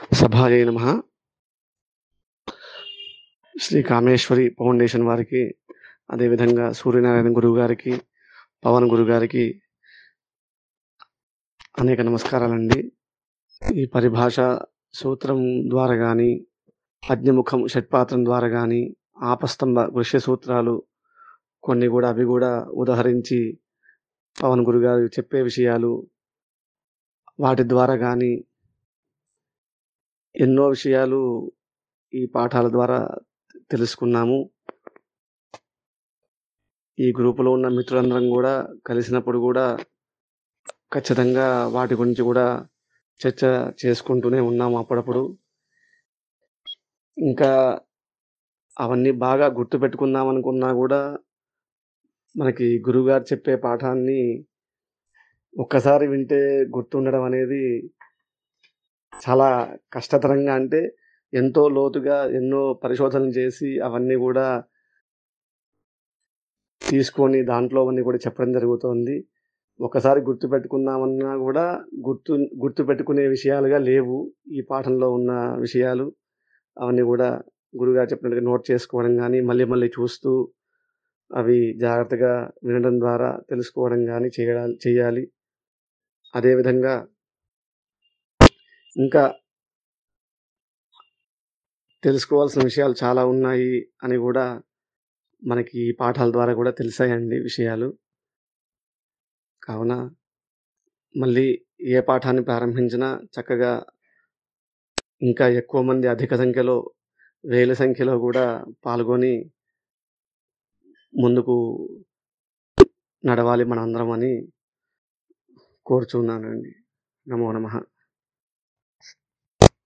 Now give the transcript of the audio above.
సభాయే నమ శ్రీ కామేశ్వరి ఫౌండేషన్ వారికి అదేవిధంగా సూర్యనారాయణ గురువు గారికి పవన్ గురువు గారికి అనేక నమస్కారాలండి ఈ పరిభాష సూత్రం ద్వారా కానీ అగ్నిముఖం షట్పాత్రం ద్వారా కానీ ఆపస్తంభ వృష్య సూత్రాలు కొన్ని కూడా అవి కూడా ఉదహరించి పవన్ గురు గారు చెప్పే విషయాలు వాటి ద్వారా కానీ ఎన్నో విషయాలు ఈ పాఠాల ద్వారా తెలుసుకున్నాము ఈ గ్రూపులో ఉన్న మిత్రులందరం కూడా కలిసినప్పుడు కూడా ఖచ్చితంగా వాటి గురించి కూడా చర్చ చేసుకుంటూనే ఉన్నాము అప్పుడప్పుడు ఇంకా అవన్నీ బాగా గుర్తుపెట్టుకుందాం అనుకున్నా కూడా మనకి గురువుగారు చెప్పే పాఠాన్ని ఒక్కసారి వింటే గుర్తుండడం అనేది చాలా కష్టతరంగా అంటే ఎంతో లోతుగా ఎన్నో పరిశోధనలు చేసి అవన్నీ కూడా తీసుకొని దాంట్లో అవన్నీ కూడా చెప్పడం జరుగుతోంది ఒకసారి గుర్తుపెట్టుకుందామన్నా కూడా గుర్తు గుర్తుపెట్టుకునే విషయాలుగా లేవు ఈ పాఠంలో ఉన్న విషయాలు అవన్నీ కూడా గురుగారు చెప్పినట్టుగా నోట్ చేసుకోవడం కానీ మళ్ళీ మళ్ళీ చూస్తూ అవి జాగ్రత్తగా వినడం ద్వారా తెలుసుకోవడం కానీ చేయాలి చేయాలి అదేవిధంగా ఇంకా తెలుసుకోవాల్సిన విషయాలు చాలా ఉన్నాయి అని కూడా మనకి ఈ పాఠాల ద్వారా కూడా తెలిసాయండి విషయాలు కావున మళ్ళీ ఏ పాఠాన్ని ప్రారంభించినా చక్కగా ఇంకా ఎక్కువ మంది అధిక సంఖ్యలో వేల సంఖ్యలో కూడా పాల్గొని ముందుకు నడవాలి మనందరం అని కోరుచున్నానండి నమో నమః